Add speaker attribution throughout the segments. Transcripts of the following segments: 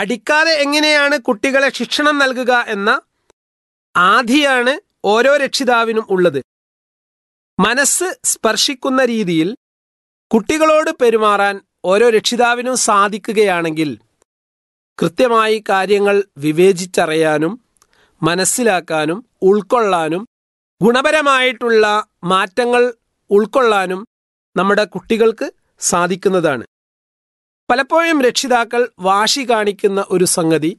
Speaker 1: അടിക്കാതെ എങ്ങനെയാണ് കുട്ടികളെ ശിക്ഷണം നൽകുക എന്ന ആധിയാണ് ഓരോ രക്ഷിതാവിനും ഉള്ളത് മനസ്സ് സ്പർശിക്കുന്ന രീതിയിൽ കുട്ടികളോട് പെരുമാറാൻ ഓരോ രക്ഷിതാവിനും സാധിക്കുകയാണെങ്കിൽ കൃത്യമായി കാര്യങ്ങൾ വിവേചിച്ചറിയാനും മനസ്സിലാക്കാനും ഉൾക്കൊള്ളാനും ഗുണപരമായിട്ടുള്ള മാറ്റങ്ങൾ ഉൾക്കൊള്ളാനും നമ്മുടെ കുട്ടികൾക്ക് സാധിക്കുന്നതാണ് പലപ്പോഴും രക്ഷിതാക്കൾ വാശി കാണിക്കുന്ന ഒരു സംഗതി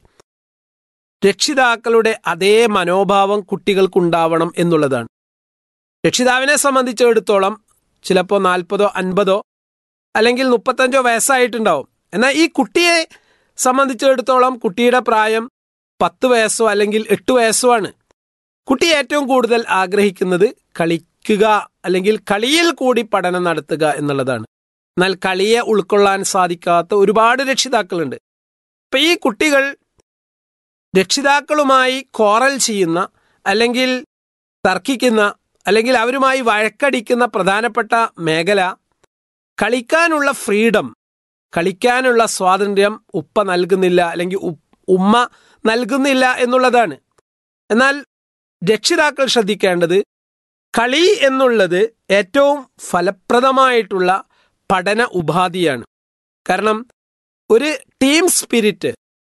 Speaker 1: രക്ഷിതാക്കളുടെ അതേ മനോഭാവം കുട്ടികൾക്കുണ്ടാവണം എന്നുള്ളതാണ് രക്ഷിതാവിനെ സംബന്ധിച്ചിടത്തോളം ചിലപ്പോൾ നാൽപ്പതോ അൻപതോ അല്ലെങ്കിൽ മുപ്പത്തഞ്ചോ വയസ്സായിട്ടുണ്ടാവും എന്നാൽ ഈ കുട്ടിയെ സംബന്ധിച്ചിടത്തോളം കുട്ടിയുടെ പ്രായം പത്ത് വയസ്സോ അല്ലെങ്കിൽ എട്ട് വയസ്സോ ആണ് കുട്ടി ഏറ്റവും കൂടുതൽ ആഗ്രഹിക്കുന്നത് കളിക്കുക അല്ലെങ്കിൽ കളിയിൽ കൂടി പഠനം നടത്തുക എന്നുള്ളതാണ് എന്നാൽ കളിയെ ഉൾക്കൊള്ളാൻ സാധിക്കാത്ത ഒരുപാട് രക്ഷിതാക്കളുണ്ട് അപ്പൊ ഈ കുട്ടികൾ രക്ഷിതാക്കളുമായി കോറൽ ചെയ്യുന്ന അല്ലെങ്കിൽ തർക്കിക്കുന്ന അല്ലെങ്കിൽ അവരുമായി വഴക്കടിക്കുന്ന പ്രധാനപ്പെട്ട മേഖല കളിക്കാനുള്ള ഫ്രീഡം കളിക്കാനുള്ള സ്വാതന്ത്ര്യം ഉപ്പ നൽകുന്നില്ല അല്ലെങ്കിൽ ഉമ്മ നൽകുന്നില്ല എന്നുള്ളതാണ് എന്നാൽ രക്ഷിതാക്കൾ ശ്രദ്ധിക്കേണ്ടത് കളി എന്നുള്ളത് ഏറ്റവും ഫലപ്രദമായിട്ടുള്ള പഠന ഉപാധിയാണ് കാരണം ഒരു ടീം സ്പിരിറ്റ്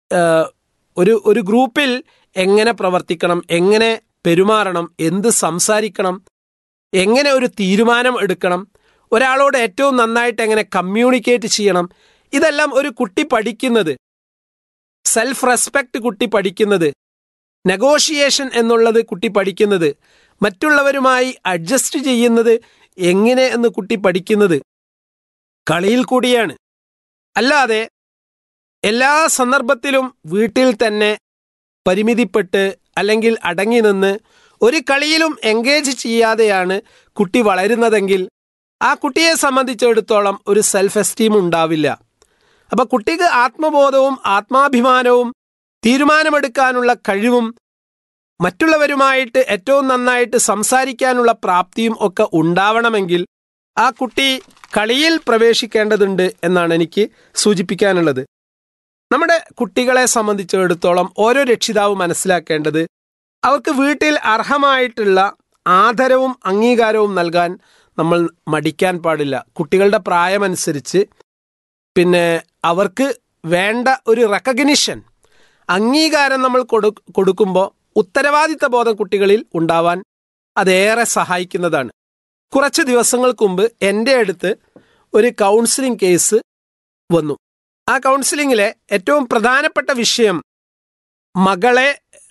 Speaker 1: ഒരു ഒരു ഗ്രൂപ്പിൽ എങ്ങനെ പ്രവർത്തിക്കണം എങ്ങനെ പെരുമാറണം എന്ത് സംസാരിക്കണം എങ്ങനെ ഒരു തീരുമാനം എടുക്കണം ഒരാളോട് ഏറ്റവും നന്നായിട്ട് എങ്ങനെ കമ്മ്യൂണിക്കേറ്റ് ചെയ്യണം ഇതെല്ലാം ഒരു കുട്ടി പഠിക്കുന്നത് സെൽഫ് റെസ്പെക്ട് കുട്ടി പഠിക്കുന്നത് നെഗോഷിയേഷൻ എന്നുള്ളത് കുട്ടി പഠിക്കുന്നത് മറ്റുള്ളവരുമായി അഡ്ജസ്റ്റ് ചെയ്യുന്നത് എങ്ങനെ എന്ന് കുട്ടി പഠിക്കുന്നത് കളിയിൽ കൂടിയാണ് അല്ലാതെ എല്ലാ സന്ദർഭത്തിലും വീട്ടിൽ തന്നെ പരിമിതിപ്പെട്ട് അല്ലെങ്കിൽ അടങ്ങി നിന്ന് ഒരു കളിയിലും എൻഗേജ് ചെയ്യാതെയാണ് കുട്ടി വളരുന്നതെങ്കിൽ ആ കുട്ടിയെ സംബന്ധിച്ചിടത്തോളം ഒരു സെൽഫ് എസ്റ്റീം ഉണ്ടാവില്ല അപ്പൊ കുട്ടിക്ക് ആത്മബോധവും ആത്മാഭിമാനവും തീരുമാനമെടുക്കാനുള്ള കഴിവും മറ്റുള്ളവരുമായിട്ട് ഏറ്റവും നന്നായിട്ട് സംസാരിക്കാനുള്ള പ്രാപ്തിയും ഒക്കെ ഉണ്ടാവണമെങ്കിൽ ആ കുട്ടി കളിയിൽ പ്രവേശിക്കേണ്ടതുണ്ട് എന്നാണ് എനിക്ക് സൂചിപ്പിക്കാനുള്ളത് നമ്മുടെ കുട്ടികളെ സംബന്ധിച്ചിടത്തോളം ഓരോ രക്ഷിതാവും മനസ്സിലാക്കേണ്ടത് അവർക്ക് വീട്ടിൽ അർഹമായിട്ടുള്ള ആദരവും അംഗീകാരവും നൽകാൻ നമ്മൾ മടിക്കാൻ പാടില്ല കുട്ടികളുടെ പ്രായമനുസരിച്ച് പിന്നെ അവർക്ക് വേണ്ട ഒരു റെക്കഗ്നിഷൻ അംഗീകാരം നമ്മൾ കൊടു കൊടുക്കുമ്പോൾ ഉത്തരവാദിത്ത ബോധം കുട്ടികളിൽ ഉണ്ടാവാൻ അതേറെ സഹായിക്കുന്നതാണ് കുറച്ച് ദിവസങ്ങൾക്ക് മുമ്പ് എൻ്റെ അടുത്ത് ഒരു കൗൺസിലിംഗ് കേസ് വന്നു ആ കൗൺസിലിങ്ങിലെ ഏറ്റവും പ്രധാനപ്പെട്ട വിഷയം മകളെ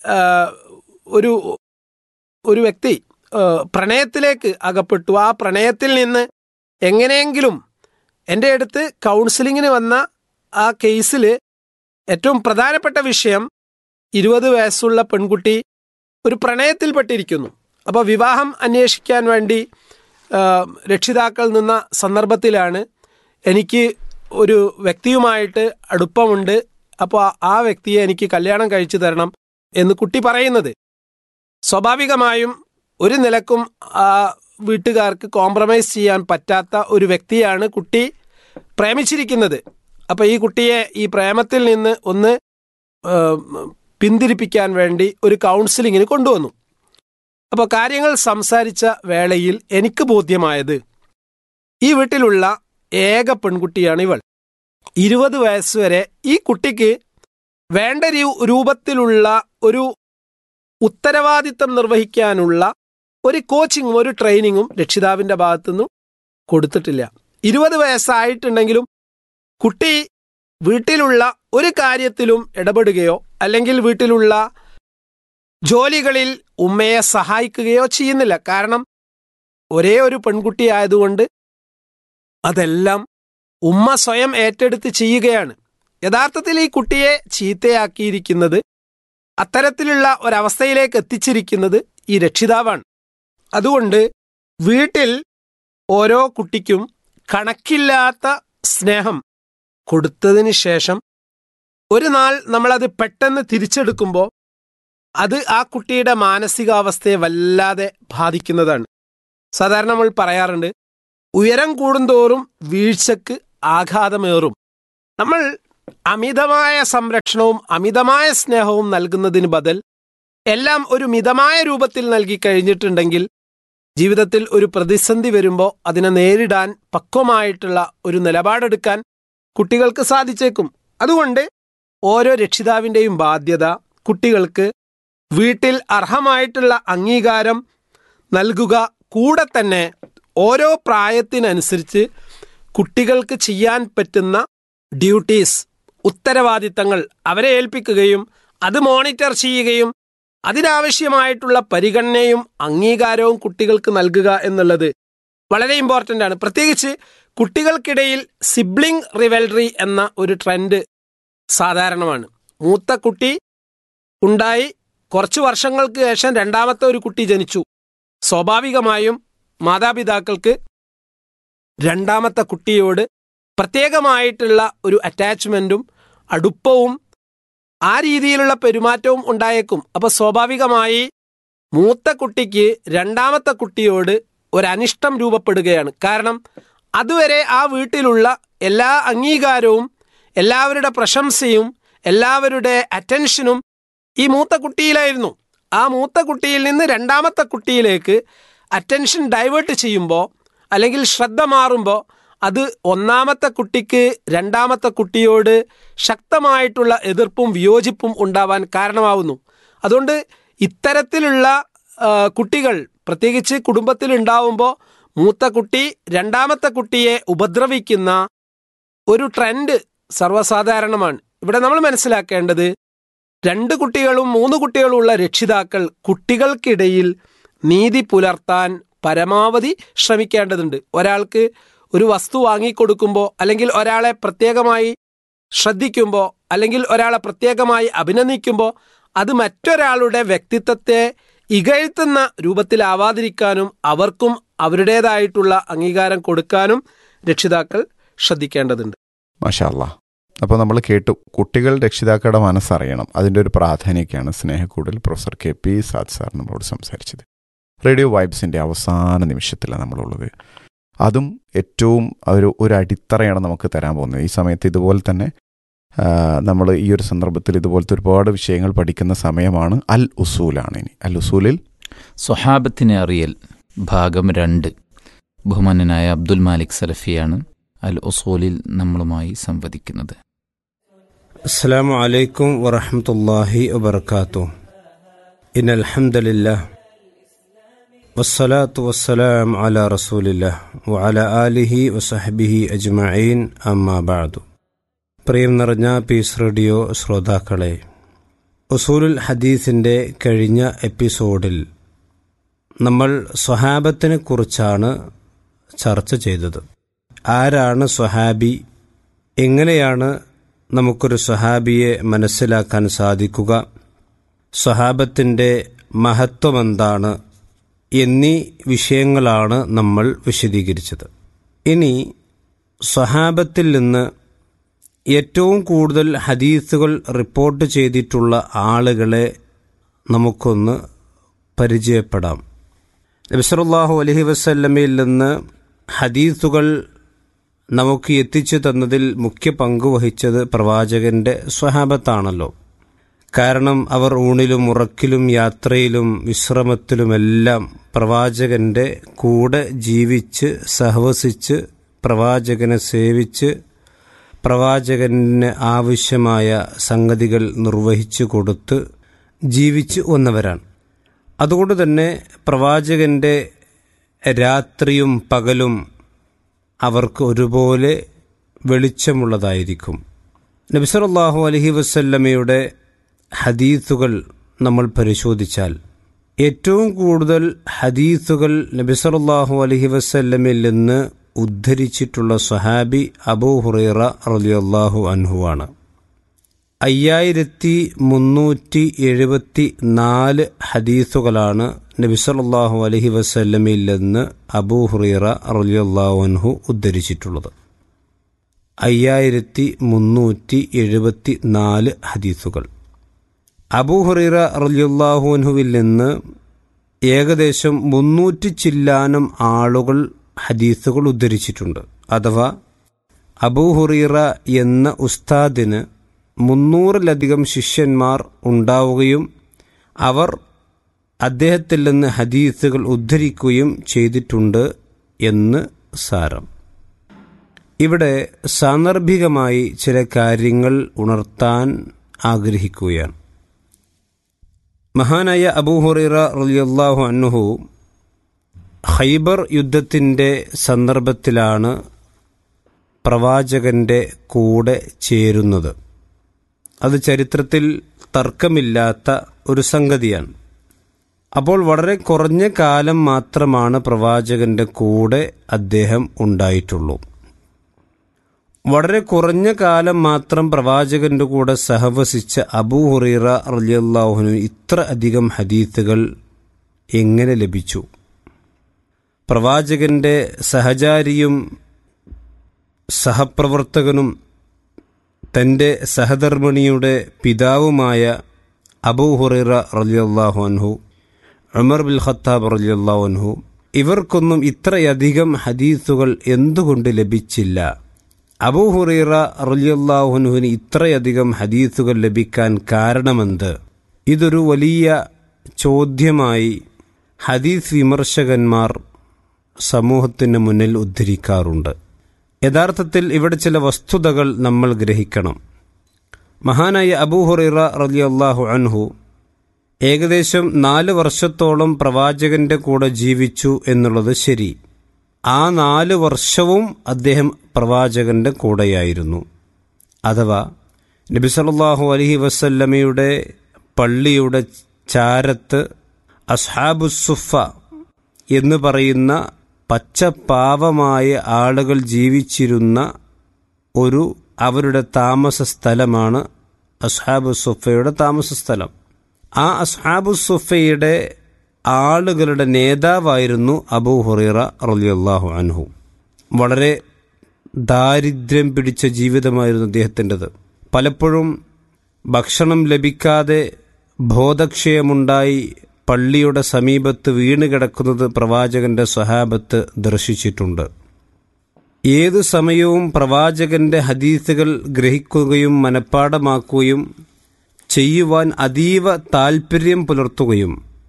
Speaker 1: ഒരു ഒരു വ്യക്തി പ്രണയത്തിലേക്ക് അകപ്പെട്ടു ആ പ്രണയത്തിൽ നിന്ന് എങ്ങനെയെങ്കിലും എൻ്റെ അടുത്ത് കൗൺസിലിങ്ങിന് വന്ന ആ കേസിൽ ഏറ്റവും പ്രധാനപ്പെട്ട വിഷയം ഇരുപത് വയസ്സുള്ള പെൺകുട്ടി ഒരു പ്രണയത്തിൽപ്പെട്ടിരിക്കുന്നു അപ്പോൾ വിവാഹം അന്വേഷിക്കാൻ വേണ്ടി രക്ഷിതാക്കൾ നിന്ന സന്ദർഭത്തിലാണ് എനിക്ക് ഒരു വ്യക്തിയുമായിട്ട് അടുപ്പമുണ്ട് അപ്പോൾ ആ വ്യക്തിയെ എനിക്ക് കല്യാണം കഴിച്ചു തരണം എന്ന് കുട്ടി പറയുന്നത് സ്വാഭാവികമായും ഒരു നിലക്കും ആ വീട്ടുകാർക്ക് കോംപ്രമൈസ് ചെയ്യാൻ പറ്റാത്ത ഒരു വ്യക്തിയാണ് കുട്ടി പ്രേമിച്ചിരിക്കുന്നത് അപ്പോൾ ഈ കുട്ടിയെ ഈ പ്രേമത്തിൽ നിന്ന് ഒന്ന് പിന്തിരിപ്പിക്കാൻ വേണ്ടി ഒരു കൗൺസിലിങ്ങിന് കൊണ്ടുവന്നു അപ്പോൾ കാര്യങ്ങൾ സംസാരിച്ച വേളയിൽ എനിക്ക് ബോധ്യമായത് ഈ വീട്ടിലുള്ള ഏക പെൺകുട്ടിയാണ് ഇവൾ ഇരുപത് വയസ്സ് വരെ ഈ കുട്ടിക്ക് വേണ്ട രൂപത്തിലുള്ള ഒരു ഉത്തരവാദിത്തം നിർവഹിക്കാനുള്ള ഒരു കോച്ചിങ്ങും ഒരു ട്രെയിനിങ്ങും രക്ഷിതാവിന്റെ ഭാഗത്തുനിന്നും കൊടുത്തിട്ടില്ല ഇരുപത് വയസ്സായിട്ടുണ്ടെങ്കിലും കുട്ടി വീട്ടിലുള്ള ഒരു കാര്യത്തിലും ഇടപെടുകയോ അല്ലെങ്കിൽ വീട്ടിലുള്ള ജോലികളിൽ ഉമ്മയെ സഹായിക്കുകയോ ചെയ്യുന്നില്ല കാരണം ഒരേ ഒരു പെൺകുട്ടി ആയതുകൊണ്ട് അതെല്ലാം ഉമ്മ സ്വയം ഏറ്റെടുത്ത് ചെയ്യുകയാണ് യഥാർത്ഥത്തിൽ ഈ കുട്ടിയെ ചീത്തയാക്കിയിരിക്കുന്നത് അത്തരത്തിലുള്ള ഒരവസ്ഥയിലേക്ക് എത്തിച്ചിരിക്കുന്നത് ഈ രക്ഷിതാവാണ് അതുകൊണ്ട് വീട്ടിൽ ഓരോ കുട്ടിക്കും കണക്കില്ലാത്ത സ്നേഹം കൊടുത്തതിന് ശേഷം ഒരു നാൾ നമ്മളത് പെട്ടെന്ന് തിരിച്ചെടുക്കുമ്പോൾ അത് ആ കുട്ടിയുടെ മാനസികാവസ്ഥയെ വല്ലാതെ ബാധിക്കുന്നതാണ് സാധാരണ നമ്മൾ പറയാറുണ്ട് ഉയരം കൂടുന്തോറും വീഴ്ചക്ക് ആഘാതമേറും നമ്മൾ അമിതമായ സംരക്ഷണവും അമിതമായ സ്നേഹവും നൽകുന്നതിന് ബദൽ എല്ലാം ഒരു മിതമായ രൂപത്തിൽ നൽകി കഴിഞ്ഞിട്ടുണ്ടെങ്കിൽ ജീവിതത്തിൽ ഒരു പ്രതിസന്ധി വരുമ്പോൾ അതിനെ നേരിടാൻ പക്വമായിട്ടുള്ള ഒരു നിലപാടെടുക്കാൻ കുട്ടികൾക്ക് സാധിച്ചേക്കും അതുകൊണ്ട് ഓരോ രക്ഷിതാവിൻ്റെയും ബാധ്യത കുട്ടികൾക്ക് വീട്ടിൽ അർഹമായിട്ടുള്ള അംഗീകാരം നൽകുക കൂടെ തന്നെ ഓരോ പ്രായത്തിനനുസരിച്ച് കുട്ടികൾക്ക് ചെയ്യാൻ പറ്റുന്ന ഡ്യൂട്ടീസ് ഉത്തരവാദിത്തങ്ങൾ അവരെ ഏൽപ്പിക്കുകയും അത് മോണിറ്റർ ചെയ്യുകയും അതിനാവശ്യമായിട്ടുള്ള പരിഗണനയും അംഗീകാരവും കുട്ടികൾക്ക് നൽകുക എന്നുള്ളത് വളരെ ഇമ്പോർട്ടൻ്റ് ആണ് പ്രത്യേകിച്ച് കുട്ടികൾക്കിടയിൽ സിബ്ലിംഗ് റിവൽറി എന്ന ഒരു ട്രെൻഡ് സാധാരണമാണ് മൂത്ത കുട്ടി ഉണ്ടായി കുറച്ച് വർഷങ്ങൾക്ക് ശേഷം രണ്ടാമത്തെ ഒരു കുട്ടി ജനിച്ചു സ്വാഭാവികമായും മാതാപിതാക്കൾക്ക് രണ്ടാമത്തെ കുട്ടിയോട് പ്രത്യേകമായിട്ടുള്ള ഒരു അറ്റാച്ച്മെൻറ്റും അടുപ്പവും ആ രീതിയിലുള്ള പെരുമാറ്റവും ഉണ്ടായേക്കും അപ്പോൾ സ്വാഭാവികമായി മൂത്ത കുട്ടിക്ക് രണ്ടാമത്തെ കുട്ടിയോട് ഒരനിഷ്ടം രൂപപ്പെടുകയാണ് കാരണം അതുവരെ ആ വീട്ടിലുള്ള എല്ലാ അംഗീകാരവും എല്ലാവരുടെ പ്രശംസയും എല്ലാവരുടെ അറ്റൻഷനും ഈ മൂത്ത കുട്ടിയിലായിരുന്നു ആ മൂത്ത കുട്ടിയിൽ നിന്ന് രണ്ടാമത്തെ കുട്ടിയിലേക്ക് അറ്റൻഷൻ ഡൈവേർട്ട് ചെയ്യുമ്പോൾ അല്ലെങ്കിൽ ശ്രദ്ധ മാറുമ്പോൾ അത് ഒന്നാമത്തെ കുട്ടിക്ക് രണ്ടാമത്തെ കുട്ടിയോട് ശക്തമായിട്ടുള്ള എതിർപ്പും വിയോജിപ്പും ഉണ്ടാവാൻ കാരണമാവുന്നു അതുകൊണ്ട് ഇത്തരത്തിലുള്ള ആ, കുട്ടികൾ പ്രത്യേകിച്ച് കുടുംബത്തിൽ ഉണ്ടാവുമ്പോൾ മൂത്ത കുട്ടി രണ്ടാമത്തെ കുട്ടിയെ ഉപദ്രവിക്കുന്ന ഒരു ട്രെൻഡ് സർവ്വസാധാരണമാണ് ഇവിടെ നമ്മൾ മനസ്സിലാക്കേണ്ടത് രണ്ട് കുട്ടികളും മൂന്ന് കുട്ടികളും ഉള്ള രക്ഷിതാക്കൾ കുട്ടികൾക്കിടയിൽ നീതി പുലർത്താൻ പരമാവധി ശ്രമിക്കേണ്ടതുണ്ട് ഒരാൾക്ക് ഒരു വസ്തു വാങ്ങിക്കൊടുക്കുമ്പോൾ അല്ലെങ്കിൽ ഒരാളെ പ്രത്യേകമായി ശ്രദ്ധിക്കുമ്പോൾ അല്ലെങ്കിൽ ഒരാളെ പ്രത്യേകമായി അഭിനന്ദിക്കുമ്പോൾ അത് മറ്റൊരാളുടെ വ്യക്തിത്വത്തെ ഇകഴ്ത്തുന്ന രൂപത്തിലാവാതിരിക്കാനും അവർക്കും അവരുടേതായിട്ടുള്ള അംഗീകാരം കൊടുക്കാനും രക്ഷിതാക്കൾ ശ്രദ്ധിക്കേണ്ടതുണ്ട്
Speaker 2: മാഷാല്ല അപ്പോൾ നമ്മൾ കേട്ടു കുട്ടികൾ രക്ഷിതാക്കളുടെ മനസ്സറിയണം അതിൻ്റെ ഒരു പ്രാധാന്യമൊക്കെയാണ് സ്നേഹക്കൂടൽ professor K P Saad sir നമ്മളോട് സംസാരിച്ചത് റേഡിയോ വൈബ്സിൻ്റെ അവസാന നിമിഷത്തിലാണ് നമ്മളുള്ളത് അതും ഏറ്റവും ഒരു ഒരു അടിത്തറയാണ് നമുക്ക് തരാൻ പോകുന്നത് ഈ സമയത്ത് ഇതുപോലെ തന്നെ നമ്മൾ ഈ ഒരു സന്ദർഭത്തിൽ ഇതുപോലത്തെ ഒരുപാട് വിഷയങ്ങൾ പഠിക്കുന്ന സമയമാണ് അൽ ഉസൂലാണ് ഇനി അൽ ഉസൂലിൽ
Speaker 3: സ്വഹാബത്തിനെ അറിയൽ ഭാഗം രണ്ട് ബഹുമാനനായ അബ്ദുൽ മാലിക് സലഫിയാണ് അൽ ഉസൂലിൽ നമ്മളുമായി സംവദിക്കുന്നത്
Speaker 4: السلام عليكم ورحمة الله وبركاته إن الحمد لله والصلاة والسلام على رسول الله وعلى آله وصحبه أجمعين أما بعد പ്രിയം നിറഞ്ഞ പീസ് റേഡിയോ ശ്രോതാക്കളെ ഉസൂലുൽ ഹദീസിൻ്റെ കഴിഞ്ഞ എപ്പിസോഡിൽ നമ്മൾ സ്വഹാബത്തിനെ കുറിച്ചാണ് ചർച്ച ചെയ്തത് ആരാണ് സ്വഹാബി എങ്ങനെയാണ് നമുക്കൊരു സ്വഹാബിയെ മനസ്സിലാക്കാൻ സാധിക്കുക സ്വഹാബത്തിൻ്റെ മഹത്വമെന്താണ് എന്നീ വിഷയങ്ങളാണ് നമ്മൾ വിശദീകരിച്ചത് ഇനി സ്വഹാബത്തിൽ നിന്ന് ഏറ്റവും കൂടുതൽ ഹദീസുകൾ റിപ്പോർട്ട് ചെയ്തിട്ടുള്ള ആളുകളെ നമുക്കൊന്ന് പരിചയപ്പെടാം നബിസറുല്ലാഹു അലഹി വസല്ലമയിൽ നിന്ന് ഹദീസുകൾ നമുക്ക് എത്തിച്ചു തന്നതിൽ മുഖ്യ പങ്ക് വഹിച്ചത് പ്രവാചകന്റെ സ്വഹാബത്താണല്ലോ കാരണം അവർ ഊണിലും ഉറക്കിലും യാത്രയിലും വിശ്രമത്തിലുമെല്ലാം പ്രവാചകന്റെ കൂടെ ജീവിച്ച് സഹവസിച്ച് പ്രവാചകനെ സേവിച്ച് പ്രവാചകന് ആവശ്യമായ സംഗതികൾ നിർവഹിച്ചു കൊടുത്ത് ജീവിച്ചു വന്നവരാണ് അതുകൊണ്ട് തന്നെ പ്രവാചകന്റെ രാത്രിയും പകലും അവർക്ക് ഒരുപോലെ വെളിച്ചമുള്ളതായിരിക്കും നബിസറല്ലാഹു അലഹി വസല്ലമയുടെ ഹദീസുകൾ നമ്മൾ പരിശോധിച്ചാൽ ഏറ്റവും കൂടുതൽ ഹദീസുകൾ നബിസറല്ലാഹു അലഹി വസല്ലമിൽ നിന്ന് ഉദ്ധരിച്ചിട്ടുള്ള സ്വഹാബി അബൂ ഹുറൈറ റലിയല്ലാഹു അൻഹുവാണ് അയ്യായിരത്തി മുന്നൂറ്റി എഴുപത്തി നാല് ഹദീസുകളാണ് നബിസല്ലാഹു അലഹി വസല്ലമയിൽ നിന്ന് അബൂ ഹുറൈറ റലിയല്ലാഹു അൻഹു ഉദ്ധരിച്ചിട്ടുള്ളത് അയ്യായിരത്തി മുന്നൂറ്റി എഴുപത്തി നാല് ഹദീസുകൾ അബൂ ഹുറൈറ റലിയല്ലാഹു അൻഹുവിൽ നിന്ന് ഏകദേശം മുന്നൂറ്റി ചില്ലാനം ആളുകൾ ഹദീസുകൾ ഉദ്ധരിച്ചിട്ടുണ്ട് അഥവാ അബൂഹുറീറ എന്ന ഉസ്താദിന് മുന്നൂറിലധികം ശിഷ്യന്മാർ ഉണ്ടാവുകയും അവർ അദ്ദേഹത്തിൽ നിന്ന് ഹദീസുകൾ ഉദ്ധരിക്കുകയും ചെയ്തിട്ടുണ്ട് എന്ന് സാരം ഇവിടെ സാന്ദർഭികമായി ചില കാര്യങ്ങൾ ഉണർത്താൻ ആഗ്രഹിക്കുകയാണ് മഹാനായ അബൂഹുറൈറ റളിയല്ലാഹു അൻഹു ഖൈബർ യുദ്ധത്തിൻ്റെ സന്ദർഭത്തിലാണ് പ്രവാചകന്റെ കൂടെ ചേരുന്നത് അത് ചരിത്രത്തിൽ തർക്കമില്ലാത്ത ഒരു സംഗതിയാണ് അപ്പോൾ വളരെ കുറഞ്ഞ കാലം മാത്രമാണ് പ്രവാചകന്റെ കൂടെ അദ്ദേഹം ഉണ്ടായിട്ടുള്ളൂ വളരെ കുറഞ്ഞ കാലം മാത്രം പ്രവാചകന്റെ കൂടെ സഹവസിച്ച അബൂ ഹുറൈറ റളിയല്ലാഹുവിന് ഇത്ര അധികം ഹദീത്തുകൾ എങ്ങനെ ലഭിച്ചു പ്രവാചകന്റെ സഹചാരിയും സഹപ്രവർത്തകനും തൻ്റെ സഹധർമ്മിണിയുടെ പിതാവുമായ അബൂ ഹുറൈറ റളിയല്ലാഹു അൻഹു ഉമർ ബിൽ ഖത്താബ് റളിയല്ലാഹു അൻഹു ഇവർക്കൊന്നും ഇത്രയധികം ഹദീസുകൾ എന്തുകൊണ്ട് ലഭിച്ചില്ല അബൂ ഹുറൈറ റളിയല്ലാഹുനുവിന് ഇത്രയധികം ഹദീസുകൾ ലഭിക്കാൻ കാരണമെന്ത് ഇതൊരു വലിയ ചോദ്യമായി ഹദീസ് വിമർശകന്മാർ സമൂഹത്തിന് മുന്നിൽ ഉദ്ധരിക്കാറുണ്ട് യഥാർത്ഥത്തിൽ ഇവിടെ ചില വസ്തുതകൾ നമ്മൾ ഗ്രഹിക്കണം മഹാനായ അബൂ ഹുറൈറ റളിയല്ലാഹു അൻഹു ഏകദേശം നാല് വർഷത്തോളം പ്രവാചകന്റെ കൂടെ ജീവിച്ചു എന്നുള്ളത് ശരി ആ നാല് വർഷവും അദ്ദേഹം പ്രവാചകന്റെ കൂടെയായിരുന്നു അഥവാ നബി സല്ലല്ലാഹു അലൈഹി വസല്ലമയുടെ പള്ളിയുടെ ചാരത്ത് അസ്ഹാബുസുഫ എന്ന് പറയുന്ന പച്ചപ്പാവമായ ആളുകൾ ജീവിച്ചിരുന്ന ഒരു അവരുടെ താമസ സ്ഥലമാണ് അസ്ഹാബു സുഫയുടെ താമസ സ്ഥലം ആ അസ്ഹാബു സുഫയുടെ ആളുകളുടെ നേതാവായിരുന്നു അബൂ ഹുറൈറ റളിയല്ലാഹു അൻഹു വളരെ ദാരിദ്ര്യം പിടിച്ച ജീവിതമായിരുന്നു അദ്ദേഹത്തിൻ്റെത് പലപ്പോഴും ഭക്ഷണം ലഭിക്കാതെ ബോധക്ഷയമുണ്ടായി പള്ളിയുടെ സമീപത്ത് വീണ് കിടക്കുന്നത് പ്രവാചകന്റെ സ്വഹാബത്ത് ദർശിച്ചിട്ടുണ്ട് ഏതു സമയവും പ്രവാചകന്റെ ഹദീസുകൾ ഗ്രഹിക്കുകയും മനഃപ്പാടമാക്കുകയും ചെയ്യുവാൻ അതീവ താൽപ്പര്യം പുലർത്തുകയും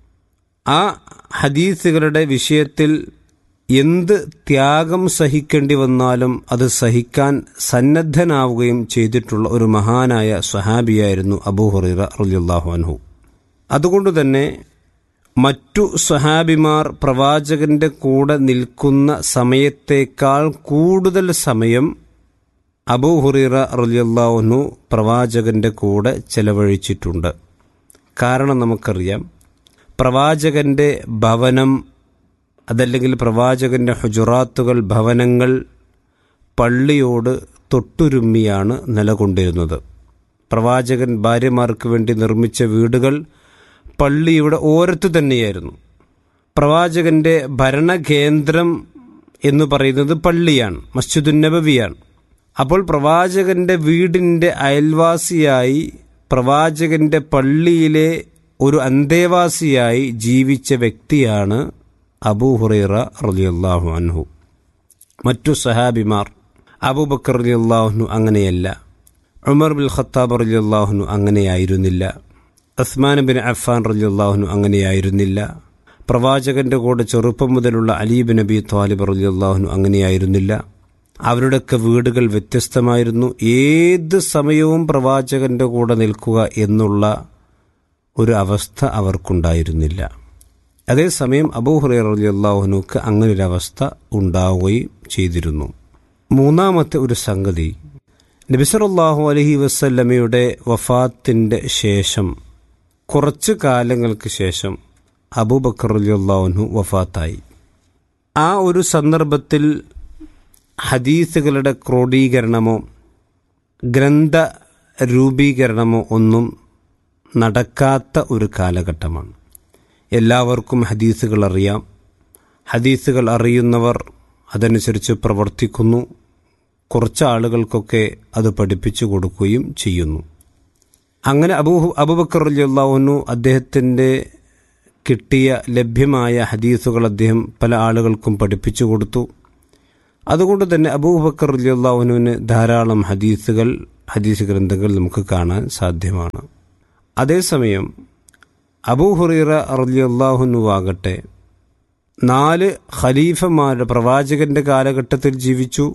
Speaker 4: ആ ഹദീസുകളുടെ വിഷയത്തിൽ എന്ത് ത്യാഗം സഹിക്കേണ്ടി വന്നാലും അത് സഹിക്കാൻ സന്നദ്ധനാവുകയും ചെയ്തിട്ടുള്ള ഒരു മഹാനായ സ്വഹാബിയായിരുന്നു അബൂ ഹുറൈറ റളിയല്ലാഹു അൻഹു അതുകൊണ്ട് തന്നെ മറ്റു സ്വഹാബിമാർ പ്രവാചകന്റെ കൂടെ നിൽക്കുന്ന സമയത്തേക്കാൾ കൂടുതൽ സമയം അബൂ ഹുറൈറ റളിയല്ലാഹു പ്രവാചകന്റെ കൂടെ ചെലവഴിച്ചിട്ടുണ്ട് കാരണം നമുക്കറിയാം പ്രവാചകന്റെ ഭവനം അതല്ലെങ്കിൽ പ്രവാചകന്റെ ഹുജുറാത്തുകൾ ഭവനങ്ങൾ പള്ളിയോട് തൊട്ടുരുമ്മിയാണ് നിലകൊണ്ടിരുന്നത് പ്രവാചകൻ ഭാര്യമാർക്ക് വേണ്ടി നിർമ്മിച്ച വീടുകൾ പള്ളിയുടെ ഓരത്തു തന്നെയായിരുന്നു പ്രവാചകന്റെ ഭരണകേന്ദ്രം എന്ന് പറയുന്നത് പള്ളിയാണ് മസ്ജിദുൻ നബവിയാണ് അപ്പോൾ പ്രവാചകന്റെ വീടിൻ്റെ അയൽവാസിയായി പ്രവാചകന്റെ പള്ളിയിലെ ഒരു അന്തേവാസിയായി ജീവിച്ച വ്യക്തിയാണ് അബൂ ഹുറൈറ റളിയല്ലാഹു അൻഹു മറ്റു സഹാബിമാർ അബൂബക്കർ റളിയല്ലാഹുനു അങ്ങനെയല്ല ഉമർ ബിൽ ഖത്താബ് റളിയല്ലാഹുനു അങ്ങനെയായിരുന്നില്ല ഉസ്മാൻ ബിൻ അഫ്ഫാൻ റളിയല്ലാഹുനു അങ്ങനെയായിരുന്നില്ല പ്രവാചകന്റെ കൂടെ ചെറുപ്പം മുതലുള്ള അലീബ് നബി ത്വാലിബ് റളിയല്ലാഹുനു അങ്ങനെയായിരുന്നില്ല അവരുടെയൊക്കെ വീടുകൾ വ്യത്യസ്തമായിരുന്നു ഏത് സമയവും പ്രവാചകന്റെ കൂടെ നിൽക്കുക എന്നുള്ള ഒരു അവസ്ഥ അവർക്കുണ്ടായിരുന്നില്ല അതേസമയം അബൂഹുറൈർ അള്ളാഹുനുക്ക് അങ്ങനെ ഒരു അവസ്ഥ ഉണ്ടാവുകയും ചെയ്തിരുന്നു മൂന്നാമത്തെ ഒരു സംഗതി നബിസറല്ലാഹു അലഹി വസ്ല്ലമയുടെ വഫാത്തിൻ്റെ ശേഷം കുറച്ചു കാലങ്ങൾക്ക് ശേഷം അബൂബക്കർ അള്ളാഹുനു വഫാത്തായി ആ ഒരു സന്ദർഭത്തിൽ ഹദീസുകളുടെ ക്രോഡീകരണമോ ഗ്രന്ഥ രൂപീകരണമോ ഒന്നും നടക്കാത്ത ഒരു കാലഘട്ടമാണ് എല്ലാവർക്കും ഹദീസുകൾ അറിയാം ഹദീസുകൾ അറിയുന്നവർ അതനുസരിച്ച് പ്രവർത്തിക്കുന്നു കുറച്ച് ആളുകൾക്കൊക്കെ അത് പഠിപ്പിച്ചു കൊടുക്കുകയും ചെയ്യുന്നു അങ്ങനെ അബൂ അബുബക്കർ അള്ളാഹുനു അദ്ദേഹത്തിൻ്റെ കിട്ടിയ ലഭ്യമായ ഹദീസുകൾ അദ്ദേഹം പല ആളുകൾക്കും പഠിപ്പിച്ചു കൊടുത്തു അതുകൊണ്ട് തന്നെ അബൂബക്കർ റലിയുള്ളാഹുനുവിന് ധാരാളം ഹദീസുകൾ ഹദീസ് ഗ്രന്ഥങ്ങൾ നമുക്ക് കാണാൻ സാധ്യമാണ് അതേസമയം അബൂ ഹുറീറ റലിയുള്ളാഹുനുവാകട്ടെ നാല് ഖലീഫമാരുടെ പ്രവാചകന്റെ കാലഘട്ടത്തിൽ ജീവിച്ചു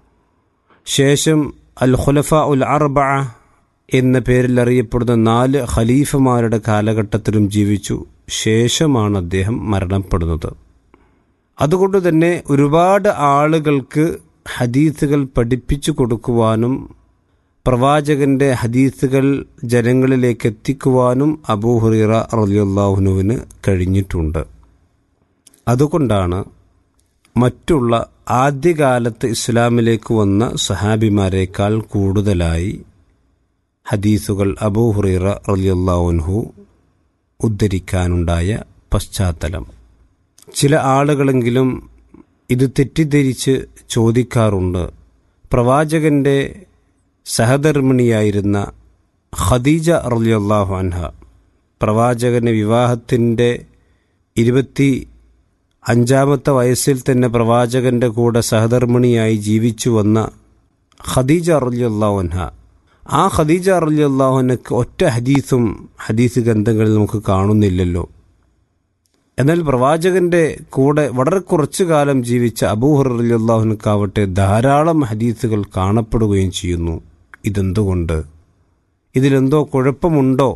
Speaker 4: ശേഷം അൽ ഖുലഫ ഉൽ അർബ എന്ന പേരിൽ അറിയപ്പെടുന്ന നാല് ഖലീഫമാരുടെ കാലഘട്ടത്തിലും ജീവിച്ചു ശേഷമാണ് അദ്ദേഹം മരണപ്പെടുന്നത് അതുകൊണ്ട് തന്നെ ഒരുപാട് ആളുകൾക്ക് ഹദീസുകൾ പഠിപ്പിച്ചു കൊടുക്കുവാനും പ്രവാചകന്റെ ഹദീസുകൾ ജനങ്ങളിലേക്ക് എത്തിക്കുവാനും അബൂഹുറീറ റലിയുള്ളാഹുനുവിന് കഴിഞ്ഞിട്ടുണ്ട് അതുകൊണ്ടാണ് മറ്റുള്ള ആദ്യകാലത്ത് ഇസ്ലാമിലേക്ക് വന്ന സഹാബിമാരെക്കാൾ കൂടുതലായി ഹദീസുകൾ അബൂഹുറൈറ റലിയല്ലാവുൻഹു ഉദ്ധരിക്കാനുണ്ടായ പശ്ചാത്തലം ചില ആളുകളെങ്കിലും ഇത് തെറ്റിദ്ധരിച്ച് ചോദിക്കാറുണ്ട് പ്രവാചകന്റെ സഹധർമ്മിണിയായിരുന്ന ഖദീജ റലിയല്ലാഹു അൻഹ പ്രവാചകന്റെ വിവാഹത്തിൻ്റെ ഇരുപത്തി അഞ്ചാമത്തെ വയസ്സിൽ തന്നെ പ്രവാചകന്റെ കൂടെ സഹധർമ്മിണിയായി ജീവിച്ചു വന്ന ഖദീജ അറുല്ലാഹുൻഹ ആ ഖദീജ അറുല്ലാഹുനക്ക് ഒറ്റ ഹദീസും ഹദീസ് ഗ്രന്ഥങ്ങളിൽ നമുക്ക് കാണുന്നില്ലല്ലോ എന്നാൽ പ്രവാചകന്റെ കൂടെ വളരെ കുറച്ചു കാലം ജീവിച്ച അബൂഹർ അലിയല്ലാഹുനക്കാവട്ടെ ധാരാളം ഹദീസുകൾ കാണപ്പെടുകയും ചെയ്യുന്നു ഇതെന്തുകൊണ്ട് ഇതിലെന്തോ കുഴപ്പമുണ്ടോ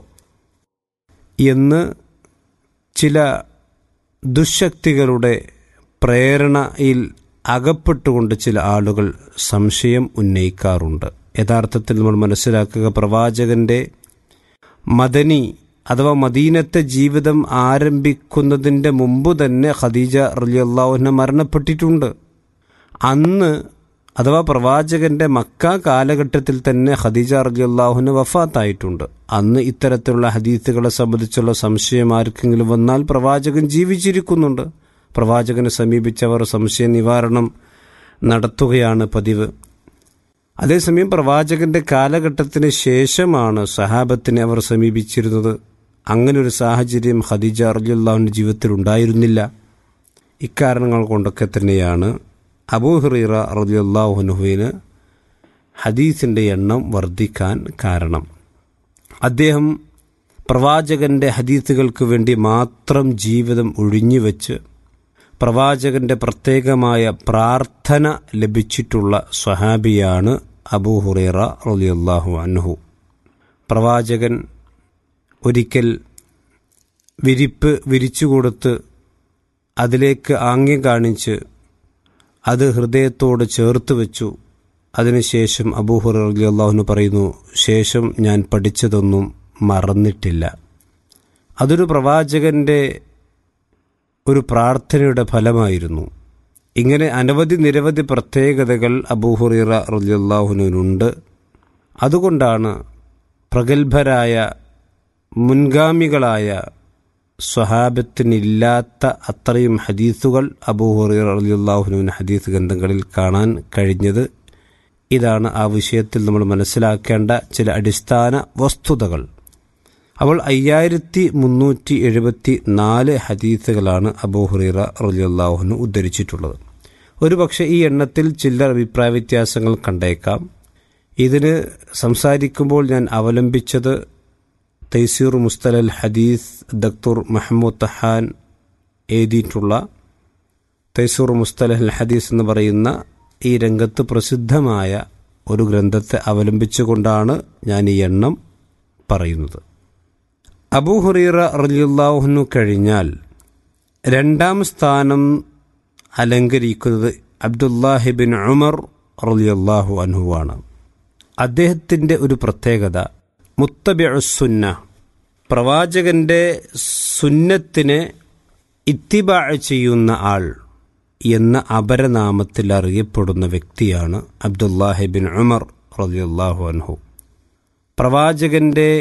Speaker 4: എന്ന് ചില ദുശക്തികളുടെ പ്രേരണയിൽ അകപ്പെട്ടുകൊണ്ട് ചില ആളുകൾ സംശയം ഉന്നയിക്കാറുണ്ട് യഥാർത്ഥത്തിൽ നമ്മൾ മനസ്സിലാക്കുക പ്രവാചകന്റെ മദനി അഥവാ മദീനത്തെ ജീവിതം ആരംഭിക്കുന്നതിൻ്റെ മുമ്പ് തന്നെ ഖദീജ റലിയല്ലാഹുന മരണപ്പെട്ടിട്ടുണ്ട് അന്ന് അഥവാ പ്രവാചകന്റെ മക്ക കാലഘട്ടത്തിൽ തന്നെ ഖദീജ റലിയല്ലാഹുന വഫാത്തായിട്ടുണ്ട് അന്ന് ഇത്തരത്തിലുള്ള ഹദീസുകളെ സംബന്ധിച്ചുള്ള സംശയം ആർക്കെങ്കിലും വന്നാൽ പ്രവാചകൻ ജീവിച്ചിരിക്കുന്നുണ്ട് പ്രവാചകനെ സമീപിച്ചവർ സംശയ നിവാരണം നടത്തുകയാണ് പതിവ് അതേസമയം പ്രവാചകന്റെ കാലഘട്ടത്തിന് ശേഷമാണ് സഹാബത്തിനെ അവർ സമീപിച്ചിരുന്നത് അങ്ങനെ ഒരു സാഹചര്യം ഖദീജ അർജുല്ലാഹുവിൻ്റെ ജീവിതത്തിൽ ഉണ്ടായിരുന്നില്ല ഇക്കാരണങ്ങൾ കൊണ്ടൊക്കെ തന്നെയാണ് അബൂഹറീറ റലിയുല്ലാഹുനുഹുവിന് ഹദീസിൻ്റെ എണ്ണം വർദ്ധിക്കാൻ കാരണം അദ്ദേഹം പ്രവാചകന്റെ ഹദീസുകൾക്ക് വേണ്ടി മാത്രം ജീവിതം ഒഴിഞ്ഞുവെച്ച് പ്രവാചകന്റെ പ്രത്യേകമായ പ്രാർത്ഥന ലഭിച്ചിട്ടുള്ള സ്വഹാബിയാണ് അബൂ ഹുറൈറ റളിയല്ലാഹു അൻഹു പ്രവാചകൻ ഒരിക്കൽ വിരിപ്പ് വിരിച്ചു കൊടുത്ത് അതിലേക്ക് ആംഗ്യം കാണിച്ച് അത് ഹൃദയത്തോട് ചേർത്ത് വെച്ചു അതിനുശേഷം അബൂഹുർ റളിയല്ലാഹുവിന് പറയുന്നു ശേഷം ഞാൻ പഠിച്ചതൊന്നും മറന്നിട്ടില്ല അതൊരു പ്രവാചകന്റെ ഒരു പ്രാർത്ഥനയുടെ ഫലമായിരുന്നു ഇങ്ങനെ അനവധി നിരവധി പ്രത്യേകതകൾ അബൂഹുറീറ റലിയല്ലാഹുനുണ്ട് അതുകൊണ്ടാണ് പ്രഗത്ഭരായ മുൻഗാമികളായ സ്വഹാബത്തിനില്ലാത്ത അത്രയും ഹദീസുകൾ അബൂഹുറീറ റലിയല്ലാഹുനുവിന് ഹദീസ് ഗ്രന്ഥങ്ങളിൽ കാണാൻ കഴിഞ്ഞത് ഇതാണ് ആ വിഷയത്തിൽ നമ്മൾ മനസ്സിലാക്കേണ്ട ചില അടിസ്ഥാന വസ്തുതകൾ അവൾ അയ്യായിരത്തി മുന്നൂറ്റി എഴുപത്തി നാല് ഹദീസുകളാണ് അബൂഹുറീറ റലിയല്ലാഹുന് ഉദ്ധരിച്ചിട്ടുള്ളത് ഒരുപക്ഷെ ഈ എണ്ണത്തിൽ ചില്ലർ അഭിപ്രായ വ്യത്യാസങ്ങൾ കണ്ടേക്കാം ഇതിന് സംസാരിക്കുമ്പോൾ ഞാൻ അവലംബിച്ചത് തൈസീർ മുസ്തലൽ ഹദീസ് ദക്തുർ മഹമ്മൂദ് തഹാൻ എഴുതിയിട്ടുള്ള തൈസൂർ മുസ്തലഹൽ ഹദീസ് എന്ന് പറയുന്ന ഈ രംഗത്ത് പ്രസിദ്ധമായ ഒരു ഗ്രന്ഥത്തെ അവലംബിച്ചുകൊണ്ടാണ് ഞാൻ ഈ എണ്ണം പറയുന്നത് അബൂഹുറീറ റലിയുല്ലാഹുനു കഴിഞ്ഞാൽ രണ്ടാം സ്ഥാനം അലങ്കരിക്കുന്നത് അബ്ദുല്ലാഹിബിൻ ഉമർ റലിയല്ലാഹു അൻഹുവാണ് അദ്ദേഹത്തിൻ്റെ ഒരു പ്രത്യേകത മുത്തബിഅസുന്ന പ്രവാചകന്റെ സുന്നത്തിനെ ഇത്തിബാ ചെയ്യുന്ന ആൾ എന്ന അപരനാമത്തിൽ അറിയപ്പെടുന്ന വ്യക്തിയാണ് അബ്ദുല്ലാഹിബിൻ ഉമർ റലിയല്ലാഹു അൻഹു പ്രവാചകന്റെ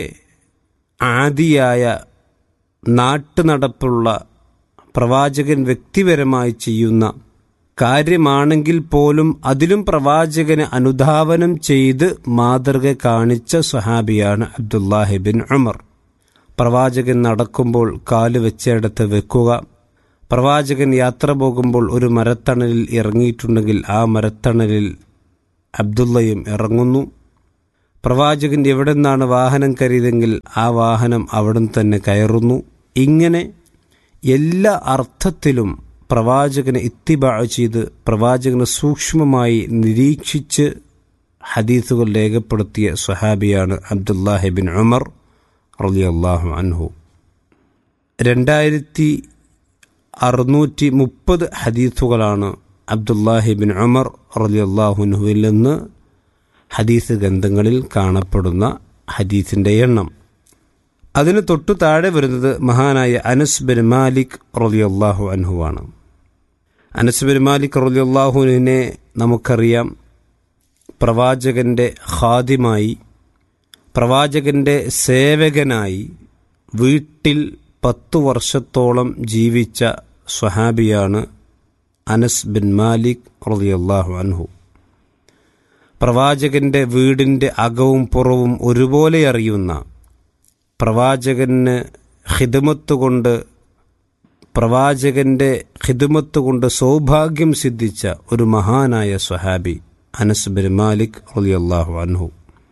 Speaker 4: ആദിയായ നാട്ടുനടപ്പുള്ള പ്രവാചകൻ വ്യക്തിപരമായി ചെയ്യുന്ന കാര്യമാണെങ്കിൽ പോലും അതിലും പ്രവാചകനെ അനുധാവനം ചെയ്ത് മാതൃക കാണിച്ച സ്വഹാബിയാണ് അബ്ദുല്ലാഹിബിൻ ഉമർ പ്രവാചകൻ നടക്കുമ്പോൾ കാല് വെച്ചിടത്ത് വെക്കുക പ്രവാചകൻ യാത്ര പോകുമ്പോൾ ഒരു മരത്തണലിൽ ഇറങ്ങിയിട്ടുണ്ടെങ്കിൽ ആ മരത്തണലിൽ അബ്ദുള്ളയും ഇറങ്ങുന്നു പ്രവാചകൻ എവിടെ നിന്നാണ് വാഹനം കരുതെങ്കിൽ ആ വാഹനം അവിടെ തന്നെ കയറുന്നു ഇങ്ങനെ എല്ലാ അർത്ഥത്തിലും പ്രവാചകനെ ഇത്തിബാ ചെയ്ത് പ്രവാചകനെ സൂക്ഷ്മമായി നിരീക്ഷിച്ച് ഹദീസുകൾ രേഖപ്പെടുത്തിയ സ്വഹാബിയാണ് അബ്ദുല്ലാഹിബിൻ ഉമർ റളിയല്ലാഹു അൻഹു രണ്ടായിരത്തി അറുന്നൂറ്റി മുപ്പത് ഹദീസുകളാണ് അബ്ദുല്ലാഹിബിൻ ഉമർ റളിയല്ലാഹുനുവിൽ നിന്ന് ഹദീസ് ഗ്രന്ഥങ്ങളിൽ കാണപ്പെടുന്ന ഹദീസിൻ്റെ എണ്ണം അതിന് തൊട്ടു താഴെ വരുന്നത് മഹാനായ അനസ് ബിൻ മാലിക് റളിയല്ലാഹു അൻഹുവാണ് അനസ് ബിൻ മാലിക് റളിയല്ലാഹുവിനെ നമുക്കറിയാം പ്രവാചകന്റെ ഖാദിമായി പ്രവാചകന്റെ സേവകനായി വീട്ടിൽ പത്തു വർഷത്തോളം ജീവിച്ച സ്വഹാബിയാണ് അനസ് ബിൻ മാലിക് റളിയല്ലാഹു അൻഹു പ്രവാചകന്റെ വീടിൻ്റെ അകവും പുറവും ഒരുപോലെ അറിയുന്ന പ്രവാചകന് ഹിദമത്ത് കൊണ്ട് പ്രവാചകന്റെ ഹിദമത്ത് കൊണ്ട് സൗഭാഗ്യം സിദ്ധിച്ച ഒരു മഹാനായ സ്വഹാബി അനസ് ബിൻ മാലിക് റളിയല്ലാഹു അൻഹു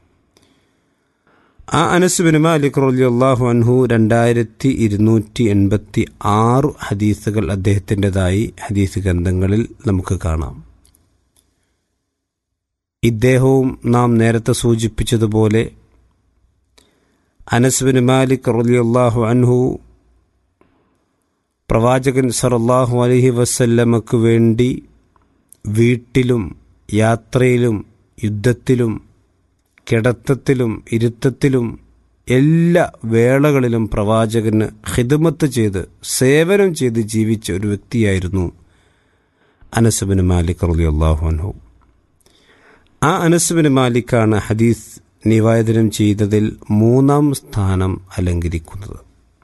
Speaker 4: ആ അനസ് ബിൻ മാലിക് റളിയല്ലാഹു അൻഹു രണ്ടായിരത്തി ഇരുന്നൂറ്റി എൺപത്തി ആറ് ഹദീസുകൾ അദ്ദേഹത്തിൻ്റെതായി ഹദീസ് ഗ്രന്ഥങ്ങളിൽ നമുക്ക് കാണാം ഇദ്ദേഹവും നാം നേരത്തെ സൂചിപ്പിച്ചതുപോലെ അനസ് ബിൻ മാലിക് റളിയല്ലാഹു അൻഹു പ്രവാചകൻ സറല്ലാഹു അലൈഹി വസല്ലമക്ക് വേണ്ടി വീട്ടിലും യാത്രയിലും യുദ്ധത്തിലും കിടത്തത്തിലും ഇരുത്തത്തിലും എല്ലാ വേളകളിലും പ്രവാചകന് ഹിദമത്ത് ചെയ്ത് സേവനം ചെയ്ത് ജീവിച്ച ഒരു വ്യക്തിയായിരുന്നു അനസുബിന് മാലിക് റളിയല്ലാഹു അൻഹു ആ അനസുബിന് മാലിക്കാണ് ഹദീസ് നിവേദനം ചെയ്തതിൽ മൂന്നാം സ്ഥാനം അലങ്കരിക്കുന്നത്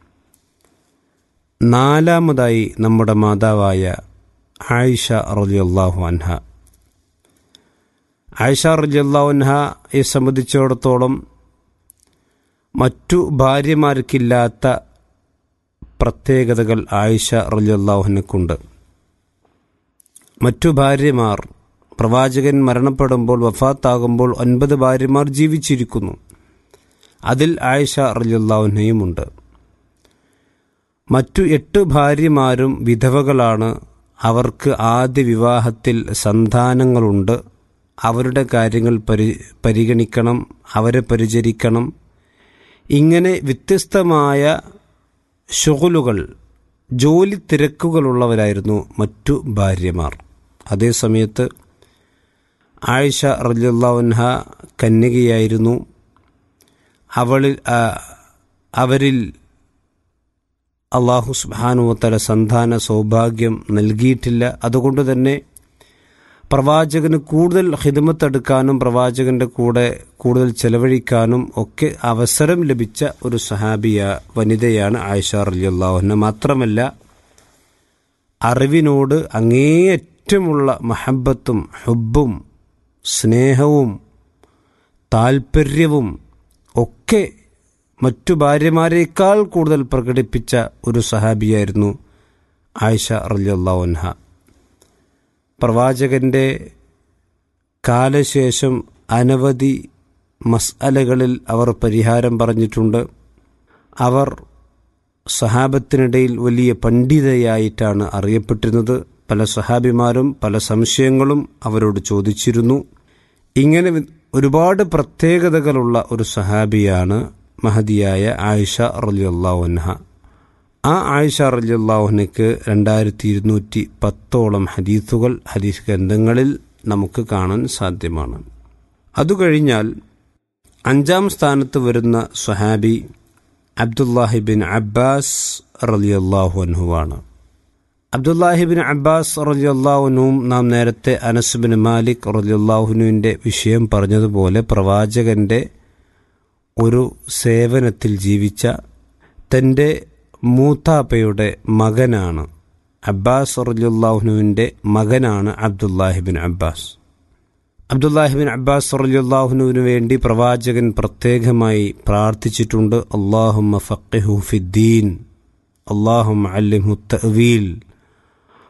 Speaker 4: നാലാമതായി നമ്മുടെ മാതാവായ ആയിഷ റളിയല്ലാഹു അൻഹ ആയിഷ റളിയല്ലാഹു അൻഹയെ സംബന്ധിച്ചിടത്തോളം മറ്റു ഭാര്യമാർക്കില്ലാത്ത പ്രത്യേകതകൾ ആയിഷ റളിയല്ലാഹുവിനക്കുണ്ട് മറ്റു ഭാര്യമാർ പ്രവാചകൻ മരണപ്പെടുമ്പോൾ വഫാത്താകുമ്പോൾ ഒൻപത് ഭാര്യമാർ ജീവിച്ചിരിക്കുന്നു അതിൽ ആയിഷ റളിയല്ലാഹുനയുമുണ്ട് മറ്റു എട്ട് ഭാര്യമാരും വിധവകളാണ് അവർക്ക് ആദ്യ വിവാഹത്തിൽ സന്താനങ്ങളുണ്ട് അവരുടെ കാര്യങ്ങൾ പരി പരിഗണിക്കണം അവരെ പരിചരിക്കണം ഇങ്ങനെ വ്യത്യസ്തമായ ഷുഗലുകൾ ജോലി തിരക്കുകളുള്ളവരായിരുന്നു മറ്റു ഭാര്യമാർ അതേസമയത്ത് ആയിഷ റലിയുള്ളവൻഹ കന്യകയായിരുന്നു അവളിൽ അവരിൽ അള്ളാഹു സുബാനുവത്തല സന്താന സൗഭാഗ്യം നൽകിയിട്ടില്ല അതുകൊണ്ട് തന്നെ പ്രവാചകന് കൂടുതൽ ഹിദമത്തെടുക്കാനും പ്രവാചകന്റെ കൂടെ കൂടുതൽ ചെലവഴിക്കാനും ഒക്കെ അവസരം ലഭിച്ച ഒരു സഹാബിയ വനിതയാണ് ആയിഷ റലിയുള്ളാഹുന മാത്രമല്ല അറിവിനോട് അങ്ങേയറ്റമുള്ള മഹബത്തും ഹുബും സ്നേഹവും താൽപ്പര്യവും ഒക്കെ മറ്റു ഭാര്യമാരേക്കാൾ കൂടുതൽ പ്രകടിപ്പിച്ച ഒരു സഹാബിയായിരുന്നു ആയിഷ റലിയല്ലാവൻഹ പ്രവാചകന്റെ കാലശേഷം അനവധി മസ്അലകളിൽ അവർ പരിഹാരം പറഞ്ഞിട്ടുണ്ട് അവർ സഹാബത്തിനിടയിൽ വലിയ പണ്ഡിതയായിട്ടാണ് അറിയപ്പെട്ടിരുന്നത് പല സഹാബിമാരും പല സംശയങ്ങളും അവരോട് ചോദിച്ചിരുന്നു ഇങ്ങനെ ഒരുപാട് പ്രത്യേകതകളുള്ള ഒരു സഹാബിയാണ് മഹതിയായ ആയിഷ റലിയല്ലാഹുൻഹ ആ ആയിഷ റലിയല്ലാഹുനയ്ക്ക് രണ്ടായിരത്തി ഇരുന്നൂറ്റി പത്തോളം ഹദീസുകൾ ഹദീസ് ഗ്രന്ഥങ്ങളിൽ നമുക്ക് കാണാൻ സാധ്യമാണ് അതുകഴിഞ്ഞാൽ അഞ്ചാം സ്ഥാനത്ത് വരുന്ന സ്വഹാബി അബ്ദുല്ലാഹിബിൻ അബ്ബാസ് റലിയല്ലാഹു അൻഹുവാണ് അബ്ദുല്ലാഹിബിൻ അബ്ബാസ് റലിയല്ലാഹുനുവും നാം നേരത്തെ അനസുബിൻ മാലിക് റലിയല്ലാഹുനുവിൻ്റെ വിഷയം പറഞ്ഞതുപോലെ പ്രവാചകന്റെ ഒരു സേവനത്തിൽ ജീവിച്ച തൻ്റെ മൂത്താപ്പയുടെ മകനാണ് അബ്ബാസ് റലിയുല്ലാഹുനുവിൻ്റെ മകനാണ് അബ്ദുല്ലാഹിബിൻ അബ്ബാസ് അബ്ദുല്ലാഹിബിൻ അബ്ബാസ് റലിയുല്ലാഹുനുവിന് വേണ്ടി പ്രവാചകൻ പ്രത്യേകമായി പ്രാർത്ഥിച്ചിട്ടുണ്ട് അള്ളാഹുമ്മ ഫഖിഹു ഫിദ്ദീൻ അള്ളാഹും അല്ലിഹു തവീൽ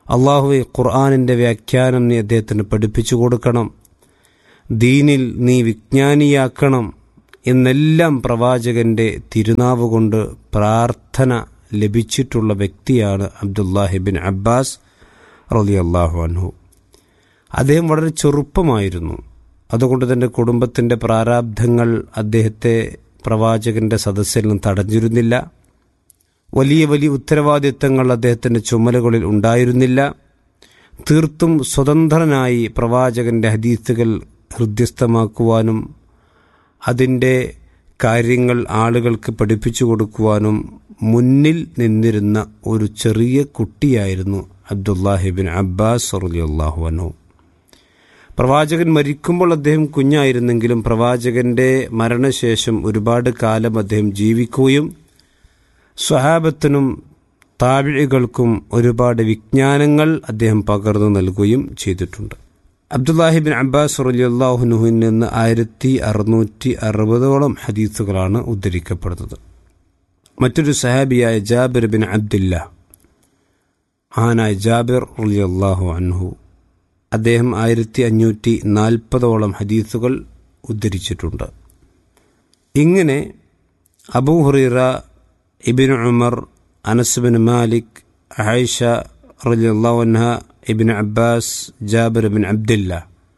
Speaker 4: അള്ളാഹുവെ ഖുർആാനിൻ്റെ വ്യാഖ്യാനം നീ അദ്ദേഹത്തിന് പഠിപ്പിച്ചു കൊടുക്കണം ദീനിൽ നീ വിജ്ഞാനിയാക്കണം എന്നെല്ലാം പ്രവാചകന്റെ തിരുനാവ് കൊണ്ട് പ്രാർത്ഥന ലഭിച്ചിട്ടുള്ള വ്യക്തിയാണ് അബ്ദുല്ലാഹിബിൻ അബ്ബാസ് റളിയല്ലാഹു അൻഹു അദ്ദേഹം വളരെ ചെറുപ്പമായിരുന്നു അതുകൊണ്ട് തന്നെ കുടുംബത്തിൻ്റെ പ്രാരാബ്ധങ്ങൾ അദ്ദേഹത്തെ പ്രവാചകന്റെ സദസ്സിൽ നിന്ന് തടഞ്ഞിരുന്നില്ല വലിയ വലിയ ഉത്തരവാദിത്തങ്ങൾ അദ്ദേഹത്തിൻ്റെ ചുമലുകളിൽ ഉണ്ടായിരുന്നില്ല തീർത്തും സ്വതന്ത്രനായി പ്രവാചകന്റെ ഹദീസുകൾ ഹൃദ്യസ്ഥമാക്കുവാനും അതിൻ്റെ കാര്യങ്ങൾ ആളുകൾക്ക് പഠിപ്പിച്ചു കൊടുക്കുവാനും മുന്നിൽ നിന്നിരുന്ന ഒരു ചെറിയ കുട്ടിയായിരുന്നു അബ്ദുല്ലാഹിബിൻ അബ്ബാസ് റളിയല്ലാഹു അൻഹു പ്രവാചകൻ മരിക്കുമ്പോൾ അദ്ദേഹം കുഞ്ഞായിരുന്നെങ്കിലും പ്രവാചകന്റെ മരണശേഷം ഒരുപാട് കാലം അദ്ദേഹം ജീവിക്കുകയും സ്വഹാബത്തിനും താപിഴികൾക്കും ഒരുപാട് വിജ്ഞാനങ്ങൾ അദ്ദേഹം പകർന്നു നൽകുകയും ചെയ്തിട്ടുണ്ട് അബ്ദുല്ലാഹിബിൻ അബ്ബാസ് റലിയല്ലാഹുനുഹിൽ നിന്ന് ആയിരത്തി അറുന്നൂറ്റി അറുപതോളം ഹദീസുകളാണ് ഉദ്ധരിക്കപ്പെടുന്നത് മറ്റൊരു സഹാബിയായ ജാബിർ ബിൻ അബ്ദില്ല ആനായ ജാബിർ റലിയല്ലാഹു അൻഹു അദ്ദേഹം ആയിരത്തി അഞ്ഞൂറ്റി നാൽപ്പതോളം ഹദീസുകൾ ഉദ്ധരിച്ചിട്ടുണ്ട് ഇങ്ങനെ Abu Hurairah ibn Umar Anas bin Malik Aisha റലിയല്ലാഹുൻഹ ibn Abbas Jabir bin Abdullah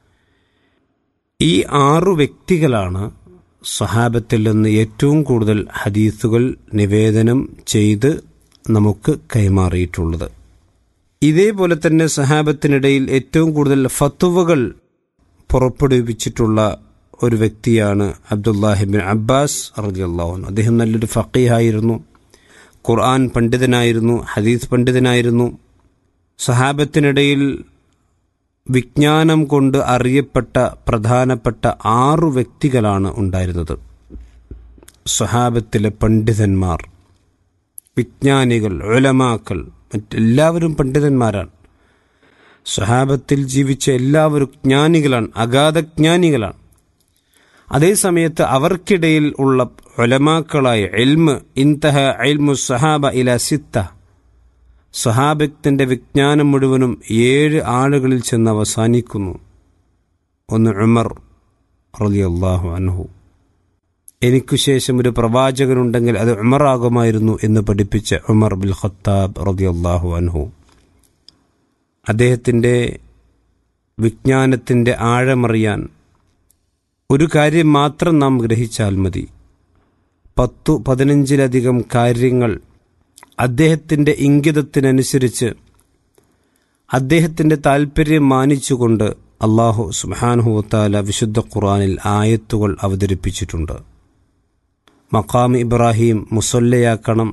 Speaker 4: ഈ ആറു വ്യക്തികളാണ് സഹാബത്തിൽ നിന്ന് ഏറ്റവും കൂടുതൽ ഹദീസുകൾ നിവേദനം ചെയ്ത് നമുക്ക് കൈമാറിയിട്ടുള്ളത് ഇതേപോലെ തന്നെ സഹാബത്തിനിടയിൽ ഏറ്റവും കൂടുതൽ ഫത്തുവകൾ പുറപ്പെടുവിച്ചിട്ടുള്ള ഒരു വ്യക്തിയാണ് അബ്ദുല്ലാഹിബിൻ അബ്ബാസ് റളിയല്ലാഹു അദ്ദേഹം നല്ലൊരു ഫക്കീഹായിരുന്നു ഖുർആൻ പണ്ഡിതനായിരുന്നു ഹദീസ് പണ്ഡിതനായിരുന്നു സഹാബത്തിനിടയിൽ വിജ്ഞാനം കൊണ്ട് അറിയപ്പെട്ട പ്രധാനപ്പെട്ട ആറു വ്യക്തികളാണ് ഉണ്ടായിരുന്നത് സ്വഹാബത്തിലെ പണ്ഡിതന്മാർ വിജ്ഞാനികൾ ഒലമാക്കൾ മറ്റെല്ലാവരും പണ്ഡിതന്മാരാണ് സ്വഹാബത്തിൽ ജീവിച്ച എല്ലാവരും ജ്ഞാനികളാണ് അഗാധജ്ഞാനികളാണ് അതേസമയത്ത് അവർക്കിടയിൽ ഉള്ള ഒലമാക്കളായ എൽമ് ഇൻതഹ എൽമു സഹാബ ഇല സിത്ത സഹാബത്തിന്റെ വിജ്ഞാനം മുഴുവനും ഏഴ് ആളുകളിൽ ചെന്ന് അവസാനിക്കുന്നു ഒന്ന് ഉമർ റളിയല്ലാഹു അൻഹു എനിക്കു ശേഷം ഒരു പ്രവാചകനുണ്ടെങ്കിൽ അത് ഉമറാകുമായിരുന്നു എന്ന് പഠിപ്പിച്ച ഉമർ ബിൽ ഖത്താബ് റളിയല്ലാഹു അൻഹു അദ്ദേഹത്തിൻ്റെ വിജ്ഞാനത്തിൻ്റെ ആഴമറിയാൻ ഒരു കാര്യം മാത്രം നാം ഗ്രഹിച്ചാൽ മതി പത്തു പതിനഞ്ചിലധികം കാര്യങ്ങൾ അദ്ദേഹത്തിൻ്റെ ഇംഗിതത്തിനനുസരിച്ച് അദ്ദേഹത്തിൻ്റെ താൽപ്പര്യം മാനിച്ചുകൊണ്ട് അള്ളാഹു സുബാനുഹുത്താല വിശുദ്ധ ഖുറാനിൽ ആയത്തുകൾ അവതരിപ്പിച്ചിട്ടുണ്ട് മക്കാം ഇബ്രാഹിം മുസല്ലയാക്കണം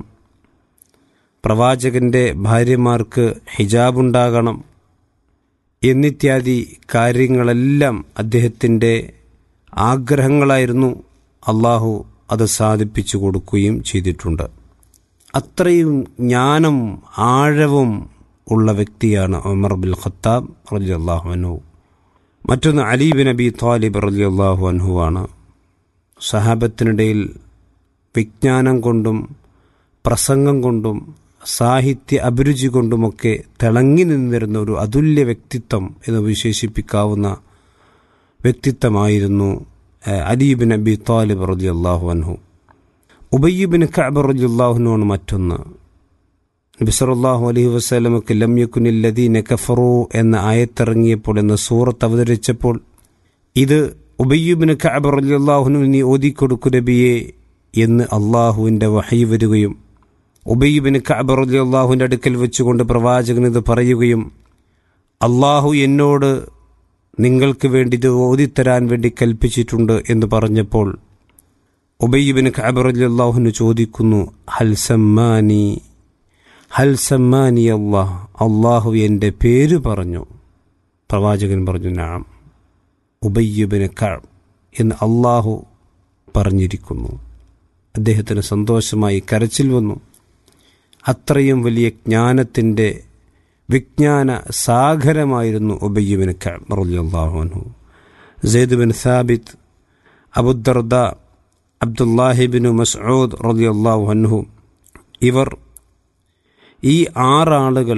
Speaker 4: പ്രവാചകന്റെ ഭാര്യമാർക്ക് ഹിജാബുണ്ടാകണം എന്നിത്യാദി കാര്യങ്ങളെല്ലാം അദ്ദേഹത്തിൻ്റെ ആഗ്രഹങ്ങളായിരുന്നു അള്ളാഹു അത് സാധിപ്പിച്ചു കൊടുക്കുകയും ചെയ്തിട്ടുണ്ട് അത്രയും ജ്ഞാനം ആഴവും ഉള്ള വ്യക്തിയാണ് ഉമർ ബിൽ ഖത്താബ് റലിയല്ലാഹു അൻഹു മറ്റൊന്ന് അലി ബിൻ അബി താലിബ് റലിയല്ലാഹു അൻഹു ആണ് സഹാബത്തിനിടയിൽ വിജ്ഞാനം കൊണ്ടും പ്രസംഗം കൊണ്ടും സാഹിത്യ അഭിരുചി കൊണ്ടുമൊക്കെ തിളങ്ങി നിന്നിരുന്ന ഒരു അതുല്യ വ്യക്തിത്വം എന്ന് വിശേഷിപ്പിക്കാവുന്ന വ്യക്തിത്വമായിരുന്നു അലീബിൻ അബി താലിബ് റലി അള്ളാഹു അൻഹു ഉബയ്യബിൻ കഅബ് റലി അള്ളാഹുനാണ് മറ്റൊന്ന് നബിസറല്ലാഹു അലൈഹി വസ്ലമക്ക് ലംയക്കുനില്ലദീന കഫറു എന്ന ആയത്തിറങ്ങിയപ്പോൾ എന്ന സൂറത്ത് അവതരിച്ചപ്പോൾ ഇത് ഉബയ്യുബിന് കഅബ് റലി അള്ളാഹുനു നീ ഓതിക്കൊടുക്കു നബിയെ എന്ന് അള്ളാഹുവിൻ്റെ വഹൈ വരികയും ഉബയ്യുബിന് കഅബ് റലി അള്ളാഹുവിൻ്റെ അടുക്കൽ വെച്ചുകൊണ്ട് പ്രവാചകൻ ഇത് പറയുകയും അള്ളാഹു എന്നോട് നിങ്ങൾക്ക് വേണ്ടി ഇത് ഓതിത്തരാൻ വേണ്ടി കൽപ്പിച്ചിട്ടുണ്ട് എന്ന് പറഞ്ഞപ്പോൾ ഉബയ്യുബിന് കഅബ് റലി അള്ളാഹുന് ചോദിക്കുന്നു ഹൽ സമ്മാനി ഹൽ സമ്മാനി അള്ളാഹ് അള്ളാഹു എൻ്റെ പേര് പറഞ്ഞു പ്രവാചകൻ പറഞ്ഞു നാം ഉബയ്യബിന് കഅബ് എന്ന് അള്ളാഹു പറഞ്ഞിരിക്കുന്നു അദ്ദേഹത്തിന് സന്തോഷമായി കരച്ചിൽ വന്നു അത്രയും വലിയ ജ്ഞാനത്തിൻ്റെ വിജ്ഞാന സാഗരമായിരുന്നു ഉബയ്യബിന് കഅബ് റളിയല്ലാഹു അൻഹു Zaid bin Thabit Abu Darda Abdullah ibn Masud റളിയല്ലാഹു അൻഹു ഇവർ ഈ ആറാളുകൾ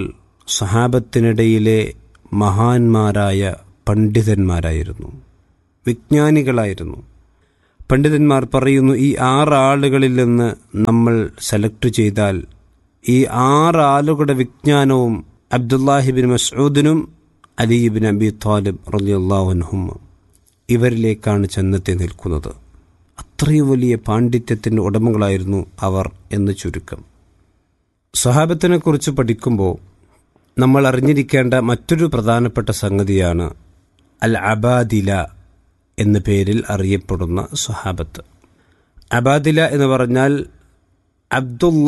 Speaker 4: സഹാബത്തിനിടയിലെ മഹാന്മാരായ പണ്ഡിതന്മാരായിരുന്നു വിജ്ഞാനികളായിരുന്നു പണ്ഡിതന്മാർ പറയുന്നു ഈ ആറ് ആളുകളിൽ നിന്ന് നമ്മൾ സെലക്ട് ചെയ്താൽ ഈ ആറ് ആളുകളുടെ വിജ്ഞാനവും അബ്ദുല്ലാഹിബിൻ മസൂദിനും അലിബിൻ അബി താലിബ് റലിയുല്ലാഹുൻഹും ഇവരിലേക്കാണ് ചെന്നെത്തി നിൽക്കുന്നത് അത്രയും വലിയ പാണ്ഡിത്യത്തിൻ്റെ ഉടമകളായിരുന്നു അവർ എന്ന് ചുരുക്കം സ്വഹാബത്തിനെ കുറിച്ച് പഠിക്കുമ്പോൾ നമ്മൾ അറിഞ്ഞിരിക്കേണ്ട മറ്റൊരു പ്രധാനപ്പെട്ട സംഗതിയാണ് അൽ അബാദില എന്ന പേരിൽ അറിയപ്പെടുന്ന സ്വഹാബത്ത് അബാദില എന്ന് പറഞ്ഞാൽ അബ്ദുള്ള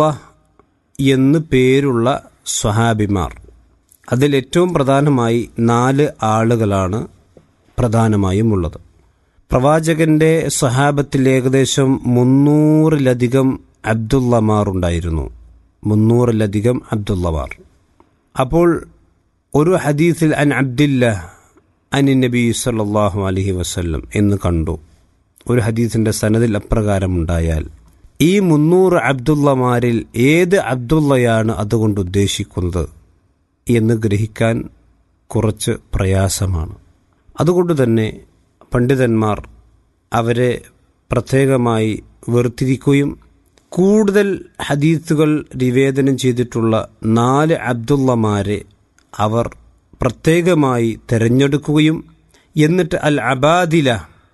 Speaker 4: എന്ന് പേരുള്ള സ്വഹാബിമാർ അതിൽ ഏറ്റവും പ്രധാനമായി നാല് ആളുകളാണ് പ്രധാനമായും ഉള്ളത് പ്രവാചകന്റെ സ്വഹാബത്തിൽ ഏകദേശം മുന്നൂറിലധികം അബ്ദുള്ളമാർ ഉണ്ടായിരുന്നു മുന്നൂറിലധികം അബ്ദുള്ളമാർ അപ്പോൾ ഒരു ഹദീസിൽ അൻ അബ്ദില്ല അനി നബി സല്ലാഹു അലഹി വസ്ല്ലം എന്ന് കണ്ടു ഒരു ഹദീസിന്റെ സനദിൽ അപ്രകാരം ഉണ്ടായാൽ ഈ മുന്നൂറ് അബ്ദുള്ളമാരിൽ ഏത് അബ്ദുള്ളയാണ് അതുകൊണ്ട് ഉദ്ദേശിക്കുന്നത് എന്ന് ഗ്രഹിക്കാൻ കുറച്ച് പ്രയാസമാണ് അതുകൊണ്ട് തന്നെ പണ്ഡിതന്മാർ അവരെ പ്രത്യേകമായി വേർതിരിക്കുകയും കൂടുതൽ ഹദീസുകൾ നിവേദനം ചെയ്തിട്ടുള്ള നാല് അബ്ദുള്ളമാരെ അവർ പ്രത്യേകമായി തിരഞ്ഞെടുക്കുകയും എന്നിട്ട് അൽ അബാദില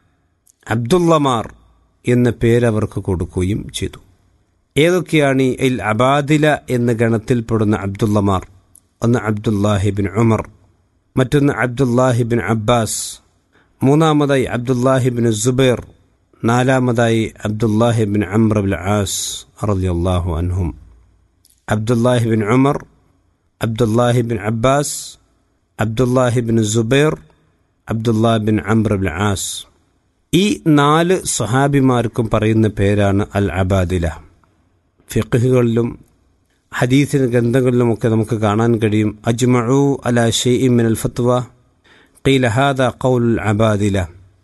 Speaker 4: അബ്ദുള്ളമാർ എന്ന പേരവർക്ക് കൊടുക്കുകയും ചെയ്തു ഏതൊക്കെയാണ് ഈ അൽ അബാദില എന്ന ഗണത്തിൽപ്പെടുന്ന അബ്ദുള്ളമാർ ഒന്ന് അബ്ദുല്ലാഹിബിൻ ഉമർ മറ്റൊന്ന് അബ്ദുല്ലാഹിബിൻ അബ്ബാസ് മൂന്നാമതായി അബ്ദുല്ലാഹിബിൻ സുബൈർ നാലാമതായി അബ്ദുല്ലാഹിബിൻ അമ്രബിൻ ആസ് റളിയല്ലാഹു അൻഹും Abdullah ibn Umar Abdullah ibn Abbas Abdullah ibn Zubair Abdullah ibn Amr bin As ഈ നാല് സ്വഹാബിമാർക്കും പറയുന്ന പേരാണ് അൽ അബാദില ഫിഖുകളിലും ഹദീസിന് ഗ്രന്ഥങ്ങളിലുമൊക്കെ നമുക്ക് കാണാൻ കഴിയും അജ്മഉ അല ഷെയ് മിൻ അൽ ഫത്വ ഖീല ഹാദ ഖൗൽ അബാദില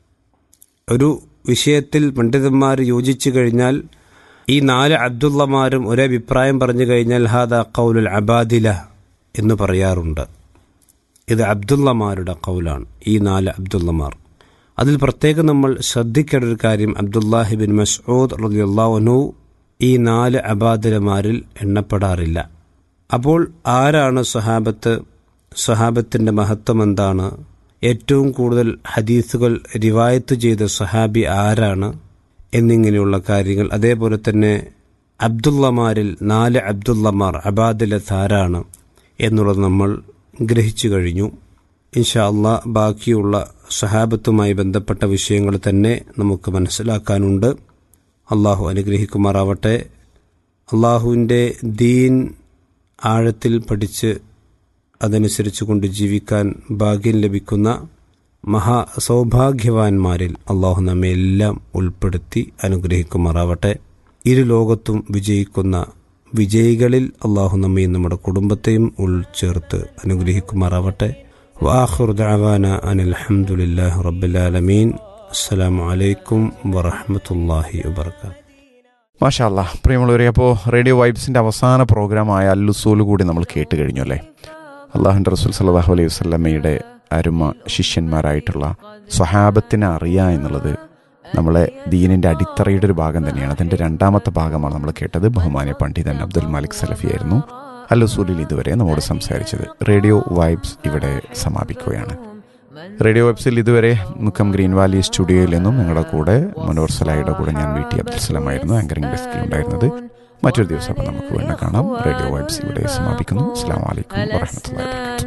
Speaker 4: ഒരു വിഷയത്തിൽ പണ്ഡിതന്മാർ യോജിച്ചു കഴിഞ്ഞാൽ ഈ നാല് അബ്ദുള്ളമാരും ഒരേ അഭിപ്രായം പറഞ്ഞു കഴിഞ്ഞാൽ ഹാദ ഖൗലുൽ അബാദില എന്ന് പറയാറുണ്ട് ഇത് അബ്ദുള്ളമാരുടെ കൗലാണ് ഈ നാല് അബ്ദുള്ളമാർ അതിൽ പ്രത്യേകം നമ്മൾ ശ്രദ്ധിക്കേണ്ട ഒരു കാര്യം അബ്ദുല്ലാഹിബിൻ മസ്ഊദ് റളിയല്ലാഹു ഈ നാല് അബാദിലമാരിൽ എണ്ണപ്പെടാറില്ല അപ്പോൾ ആരാണ് സ്വഹാബത്ത് സ്വഹാബത്തിൻ്റെ മഹത്വം എന്താണ് ഏറ്റവും കൂടുതൽ ഹദീസുകൾ റിവായത്ത് ചെയ്ത സ്വഹാബി ആരാണ് എന്നിങ്ങനെയുള്ള കാര്യങ്ങൾ അതേപോലെ തന്നെ അബ്ദുള്ളമാരിൽ നാല് അബ്ദുള്ളമാർ അബാദിലത്ത് ആരാണ് എന്നുള്ളത് നമ്മൾ ഗ്രഹിച്ചു കഴിഞ്ഞു ഇൻഷാ അള്ളാ ബാക്കിയുള്ള സഹാബത്തുമായി ബന്ധപ്പെട്ട വിഷയങ്ങൾ തന്നെ നമുക്ക് മനസ്സിലാക്കാനുണ്ട് അള്ളാഹു അനുഗ്രഹിക്കുമാറാവട്ടെ അള്ളാഹുവിൻ്റെ ദീൻ ആഴത്തിൽ പഠിച്ച് അതനുസരിച്ച് കൊണ്ട് ജീവിക്കാൻ ഭാഗ്യം ലഭിക്കുന്ന മഹാ സൗഭാഗ്യവാന്മാരിൽ അള്ളാഹു നമ്മെ എല്ലാം ഉൾപ്പെടുത്തി അനുഗ്രഹിക്കുമാറാവട്ടെ ഇരു ലോകത്തും വിജയിക്കുന്ന വിജയികളിൽ അള്ളാഹു നമ്മയും നമ്മുടെ കുടുംബത്തെയും ഉൾച്ചേർത്ത് അനുഗ്രഹിക്കുമാറാവട്ടെ വാഹുർ ദഅവാന അനിൽ അൽഹംദുലില്ലാഹി റബ്ബിൽ ആലമീൻ അസ്സലാമു അലൈക്കും വറഹ്മത്തുള്ളാഹി വബർക്കാത്തു
Speaker 2: മാഷാല്ല പ്രിയമുള്ളവരെ അപ്പോൾ റേഡിയോ വൈബ്സിൻ്റെ അവസാന പ്രോഗ്രാമായ അല്ലുസൂൽ കൂടി നമ്മൾ കേട്ട് കഴിഞ്ഞു അല്ലേ അള്ളാഹുൻ്റെ റസൂൽ സല്ലാഹു അലൈഹി വസ്ലമയുടെ അരുമ ശിഷ്യന്മാരായിട്ടുള്ള സ്വഹാബത്തിനെ അറിയുക എന്നുള്ളത് നമ്മളെ ദീനിൻ്റെ അടിത്തറയുടെ ഒരു ഭാഗം തന്നെയാണ് അതിൻ്റെ രണ്ടാമത്തെ ഭാഗമാണ് നമ്മൾ കേട്ടത് ബഹുമാന്യ പണ്ഡിതൻ അബ്ദുൽ മാലിക് സലഫിയായിരുന്നു അല്ലുസൂലിൽ ഇതുവരെ നമ്മോട് സംസാരിച്ചത് റേഡിയോ വൈബ്സ് ഇവിടെ സമാപിക്കുകയാണ് റേഡിയോ വെബ്സിൽ ഇതുവരെ മുക്കം ഗ്രീൻ വാലി സ്റ്റുഡിയോയിൽ നിന്നും നിങ്ങളുടെ കൂടെ മനോർ സലായുടെ കൂടെ ഞാൻ വി ടി അബ്ദുൽസലാമായിരുന്നു ആങ്കറിംഗ് ഡെസ്കിൽ ഉണ്ടായിരുന്നത് മറ്റൊരു ദിവസം അപ്പം നമുക്ക് വീണ്ടും കാണാം റേഡിയോ വൈബ്സ് ഇവിടെ സമാപിക്കുന്നു അസ്സാം വലൈക്കും വാഹമത്തല്ലാ വാബർക്കാത്തു